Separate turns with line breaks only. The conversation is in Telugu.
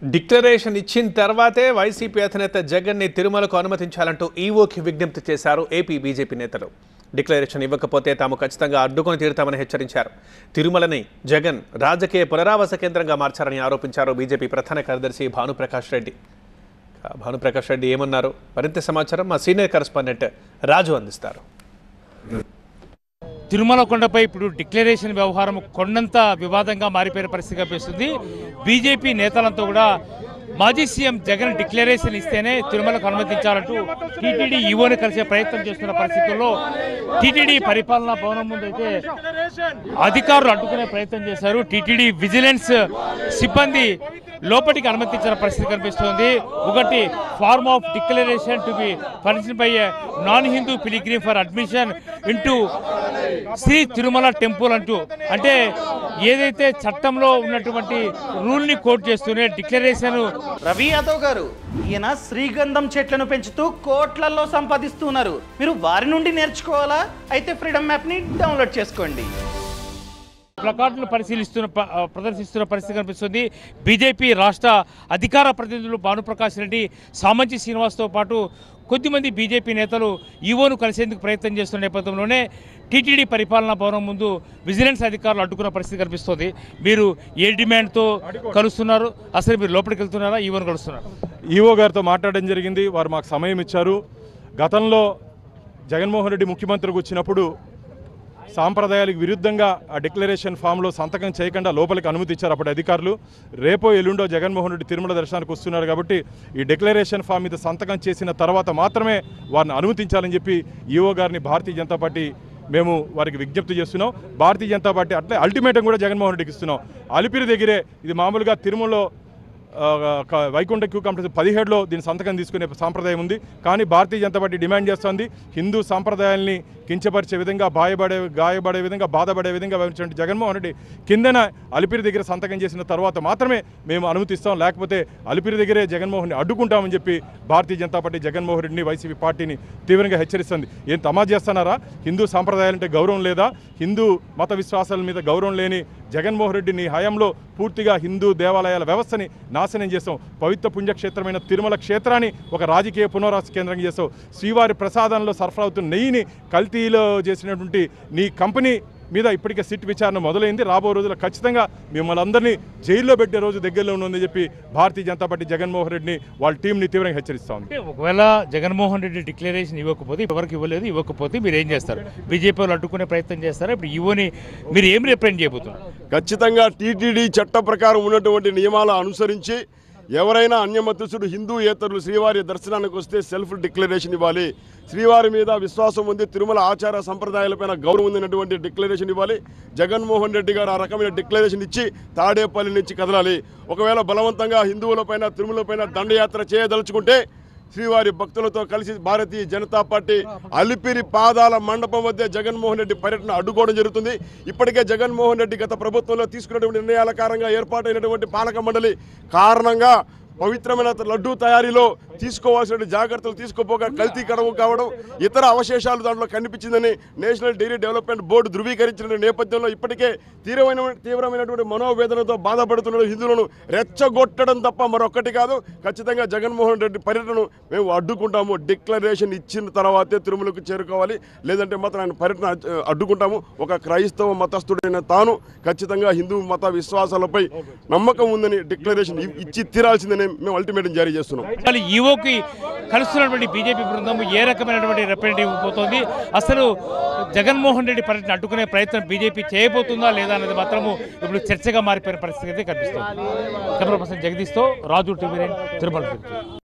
డిక్లరేషన్ ఇచ్చిన తర్వాతే వైసీపీ అధినేత జగన్ని తిరుమలకు అనుమతించాలంటూ ఈవోకి విజ్ఞప్తి చేశారు ఏపీ బీజేపీ నేతలు డిక్లరేషన్ ఇవ్వకపోతే తాము ఖచ్చితంగా అడ్డుకొని తీరుతామని హెచ్చరించారు తిరుమలని జగన్ రాజకీయ పునరావాస కేంద్రంగా మార్చారని ఆరోపించారు బీజేపీ ప్రధాన కార్యదర్శి భానుప్రకాష్ రెడ్డి ఇక భానుప్రకాష్ రెడ్డి ఏమన్నారు మరింత సమాచారం మా సీనియర్ కరెస్పాండెంట్ రాజు అందిస్తారు
తిరుమల కొండపై ఇప్పుడు డిక్లరేషన్ వ్యవహారం కొండంత వివాదంగా మారిపోయిన పరిస్థితి కనిపిస్తుంది బీజేపీ నేతలంతా కూడా మాజీ సీఎం జగన్ డిక్లరేషన్ ఇస్తేనే తిరుమలకు అనుమతించాలంటూ టీటీడీ ఈవోని కలిసే ప్రయత్నం చేస్తున్న పరిస్థితుల్లో టీటీడీ పరిపాలనా భవనం ముందు అయితే అధికారులు అడ్డుకునే ప్రయత్నం చేశారు టీటీడీ విజిలెన్స్ సిబ్బంది లోపలికి అనుమతించిన పరిస్థితి కనిపిస్తోంది ఒకటి form of declaration to be furnished by non Hindu pilgrim for admission into Sri Tirumala temple అంటూ అంటే ఏదైతే చట్టంలో ఉన్నటువంటి రూల్ ని కోట్ చేస్తూనే డిక్లరేషన్
రవి యాదవ్ గారు ఈయన శ్రీగంధం చెట్లను పెంచుతూ కోట్లల్లో సంపాదిస్తున్నారు మీరు వారి నుండి నేర్చుకోవాలా అయితే ఫ్రీడమ్ యాప్ని డౌన్లోడ్ చేసుకోండి
ప్లకార్డులు పరిశీలిస్తున్న ప- ఆ, ప్రదర్శిస్తున్న పరిస్థితి కనిపిస్తుంది బీజేపీ రాష్ట్ర అధికార ప్రతినిధులు భానుప్రకాష్ రెడ్డి సామంచి శ్రీనివాస్తో పాటు కొద్దిమంది బీజేపీ నేతలు ఈవోను కలిసేందుకు ప్రయత్నం చేస్తున్న నేపథ్యంలోనే టీటీడీ పరిపాలనా భవనం ముందు విజిలెన్స్ అధికారులు అడ్డుకున్న పరిస్థితి కనిపిస్తుంది మీరు ఏ డిమాండ్తో కలుస్తున్నారు అసలు మీరు లోపలికి వెళ్తున్నారా ఈవోను కలుస్తున్నారు
ఈవో గారితో మాట్లాడడం జరిగింది వారు మాకు సమయం ఇచ్చారు గతంలో జగన్మోహన్ రెడ్డి ముఖ్యమంత్రికి వచ్చినప్పుడు సాంప్రదాయాలకు విరుద్ధంగా ఆ డిక్లరేషన్ ఫామ్లో సంతకం చేయకుండా లోపలికి అనుమతి ఇచ్చారు అప్పుడు అధికారులు రేపో ఎల్లుండో జగన్మోహన్ రెడ్డి తిరుమల దర్శనానికి వస్తున్నారు కాబట్టి ఈ డిక్లరేషన్ ఫామ్ మీద సంతకం చేసిన తర్వాత మాత్రమే వారిని అనుమతించాలని చెప్పి ఈవో గారిని భారతీయ జనతా పార్టీ మేము వారికి విజ్ఞప్తి చేస్తున్నాం భారతీయ జనతా పార్టీ అట్లే అల్టిమేటం కూడా జగన్మోహన్ రెడ్డికి ఇస్తున్నాం అలిపిరి దగ్గరే ఇది మామూలుగా తిరుమలలో ఆ, క- వైకుంఠ క్యూ కాంప్లెక్స్ పదిహేడులో దీని సంతకం తీసుకునే సాంప్రదాయం ఉంది కానీ భారతీయ జనతా పార్టీ డిమాండ్ చేస్తోంది హిందూ సాంప్రదాయాల్ని కించపరిచే విధంగా బాయపడే గాయపడే విధంగా బాధపడే విధంగా వ్యవహరించిన జగన్మోహన్ రెడ్డి కిందన అలిపిరి దగ్గర సంతకం చేసిన తర్వాత మాత్రమే మేము అనుమతిస్తాం లేకపోతే అలిపిరి దగ్గరే జగన్మోహన్ని అడ్డుకుంటామని చెప్పి భారతీయ జనతా పార్టీ జగన్మోహన్ రెడ్డిని వైసీపీ పార్టీని తీవ్రంగా హెచ్చరిస్తుంది ఏం తమా చేస్తున్నారా హిందూ సాంప్రదాయాలంటే గౌరవం లేదా హిందూ మత విశ్వాసాల మీద గౌరవం లేని జగన్మోహన్ రెడ్డి నీ హయాంలో పూర్తిగా హిందూ దేవాలయాల వ్యవస్థని నాశనం చేస్తాం పవిత్ర పుణ్యక్షేత్రమైన తిరుమల క్షేత్రాన్ని ఒక రాజకీయ పునరావాస కేంద్రంగా చేస్తాం శ్రీవారి ప్రసాదంలో సరఫరా అవుతున్న నెయ్యిని కల్తీలో చేసినటువంటి నీ కంపెనీ మీద ఇప్పటికే సిట్ విచారణ మొదలైంది రాబో రోజుల్లో ఖచ్చితంగా మిమ్మల్ని అందరినీ జైల్లో పెట్టే రోజు దగ్గరలో ఉందని చెప్పి భారతీయ జనతా పార్టీ జగన్మోహన్ రెడ్డిని వాళ్ళ టీంని తీవ్రంగా హెచ్చరిస్తా ఉంది
అంటే ఒకవేళ జగన్మోహన్ రెడ్డి డిక్లరేషన్ ఇవ్వకపోతే ఎవరికి ఇవ్వలేదు ఇవ్వకపోతే మీరు ఏం చేస్తారు బీజేపీ వాళ్ళు అడ్డుకునే ప్రయత్నం చేస్తారా ఇప్పుడు ఈవోని మీరు ఏం రిప్రజెంట్ చేయబోతున్నారు
ఖచ్చితంగా టీటీడీ చట్ట ప్రకారం ఉన్నటువంటి నియమాలు అనుసరించి ఎవరైనా అన్యమతస్థుడు హిందూ ఏతరులు శ్రీవారి దర్శనానికి వస్తే సెల్ఫ్ డిక్లరేషన్ ఇవ్వాలి శ్రీవారి మీద విశ్వాసం ఉంది తిరుమల ఆచార సంప్రదాయాలపైన గౌరవం ఉందినటువంటి డిక్లరేషన్ ఇవ్వాలి జగన్మోహన్ రెడ్డి గారు ఆ రకమైన డిక్లరేషన్ ఇచ్చి తాడేపల్లి నుంచి కదలాలి ఒకవేళ బలవంతంగా హిందువులపైన తిరుమలపైన దండయాత్ర చేయదలుచుకుంటే శ్రీవారి భక్తులతో కలిసి భారతీయ జనతా పార్టీ అలిపిరి పాదాల మండపం వద్ద జగన్మోహన్ రెడ్డి పర్యటన అడ్డుకోవడం జరుగుతుంది ఇప్పటికే జగన్మోహన్ రెడ్డి గత ప్రభుత్వంలో తీసుకున్నటువంటి నిర్ణయాల కారణంగా ఏర్పాటైనటువంటి పాలక మండలి కారణంగా పవిత్రమైన లడ్డూ తయారీలో తీసుకోవాల్సిన జాగ్రత్తలు తీసుకోపోగా కల్తీ కడవు కావడం ఇతర అవశేషాలు దాంట్లో కనిపించిందని నేషనల్ డైరీ డెవలప్మెంట్ బోర్డు ధృవీకరించిన నేపథ్యంలో ఇప్పటికే తీవ్రమైన తీవ్రమైనటువంటి మనోవేదనతో బాధపడుతున్న హిందువులను రెచ్చగొట్టడం తప్ప మరొక్కటి కాదు ఖచ్చితంగా జగన్మోహన్ రెడ్డి పర్యటనను మేము అడ్డుకుంటాము డిక్లరేషన్ ఇచ్చిన తర్వాతే తిరుమలకు చేరుకోవాలి లేదంటే మాత్రం ఆయన పర్యటన అ- అడ్డుకుంటాము ఒక క్రైస్తవ మతస్థుడైన తాను ఖచ్చితంగా హిందూ మత విశ్వాసాలపై నమ్మకం ఉందని డిక్లరేషన్ ఇ- ఇచ్చి తీరాల్సిందని మేము అల్టిమేటం జారీ చేస్తున్నాం
వాళ్ళు ఈవోకి కలుస్తున్నటువంటి బీజేపీ బృందం ఏ రకమైనటువంటి రిప్రజెంటేటివ్ ఇవ్వబోతోంది అసలు జగన్మోహన్ రెడ్డి పర్యటన అడ్డుకునే ప్రయత్నం బీజేపీ చేయబోతుందా లేదా అనేది మాత్రము ఇప్పుడు చర్చగా మారిపోయిన పరిస్థితి అయితే కనిపిస్తుంది కెమెరా పర్సన్ జగదీష్తో రాజు టీవీ నైన్ తిరుమల తిరుపతి